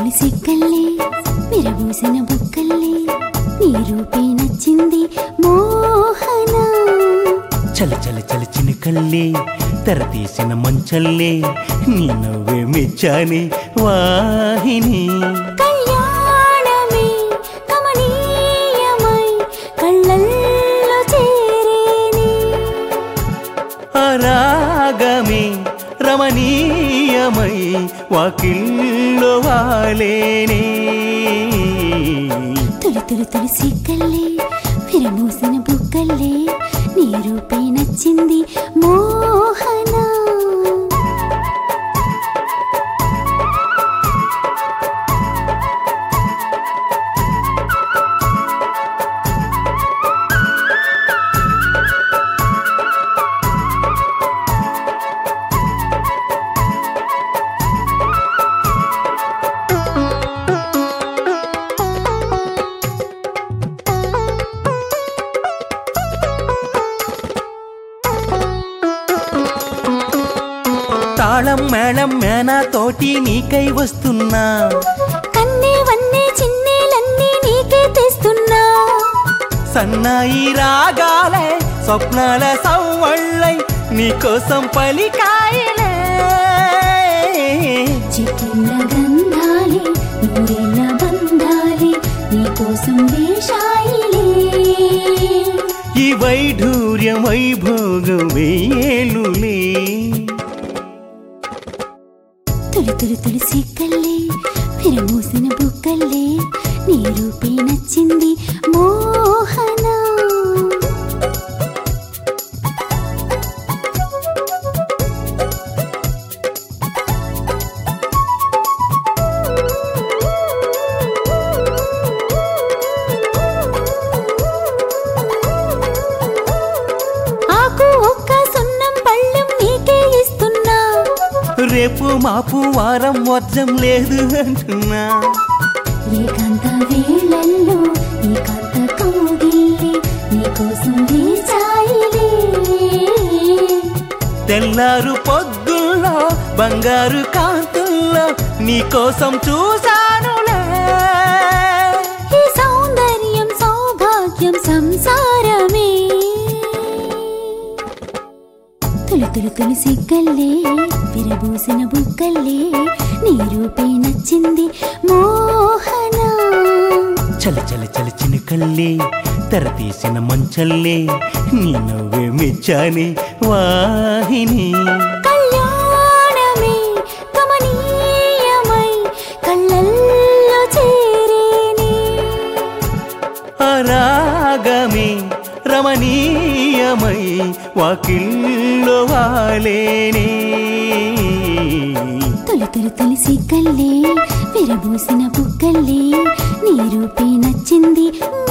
తొలి సిగ్గల్లే విరబూసిన బుక్కల్లే నీ రూపే నచ్చింది మోహన చలి చలి చలి చినుకల్లే తెర తీసిన మంచల్లే నీ నవ్వే మెచ్చాని వాహిని కళ్యాణమే కమనీయమై కళ్ళల్లో చేరేనే రాగమే రమణీయమై వాకిల్లో వాలేనే తొలి తొలి తొలి సిగ్గల్లే విరబూసిన బుక్కల్లే నీ రూపే నచ్చింది మోహన తాళం మేళం మేనా తోటి నీకై వస్తున్నా కన్నే వన్నే చిన్నేలన్నీ నీకే తెస్తున్నా సన్నాయి రాగాలే స్వప్నాల సవ్వళ్ళై నీకోసం పలికాయలే చికిన్న గంధాలే నూరేళ్ళ బంధాలే నీకోసం వేషాయిలే ఈ వైఢూర్యం వైభోగం వేయేలులే తొలి తొలి తొలి సిగ్గల్లే విరమూసిన బుక్కల్లే నీ రూపే నచ్చింది మోహన ఆకు ఒక్క సున్నం పళ్ళెం నీకే ఇస్తున్నా రేపు మాపు వారం వర్జం లేదు అంటున్నా ఏకాంత వేళల్లో ఏకాంత కౌగిల్లి నీకోసం వేచాయిలే తెల్లారు పొద్దుల్లో బంగారు కాంతుల్లో నీకోసం చూశానులే ఈ సౌందర్యం సౌభాగ్యం సంసారమే తొలి తొలి తొలి సిగ్గల్లే విరబూసిన బుక్కల్లే నీ రూపే నచ్చింది మోహన చలి చలి చలి చినుకల్లే తెర తీసిన మంచల్లే నీ నవ్వే మెచ్చాని వాహిని కళ్యాణమే కమనీయమై కళ్ళల్లో చేరేనే రాగమే రమణీయమై వాకిల్లో వాలేనే తొలి తొలి తొలి సిగ్గల్లే విరబూసిన బుగ్గల్లే నీ రూపే నచ్చింది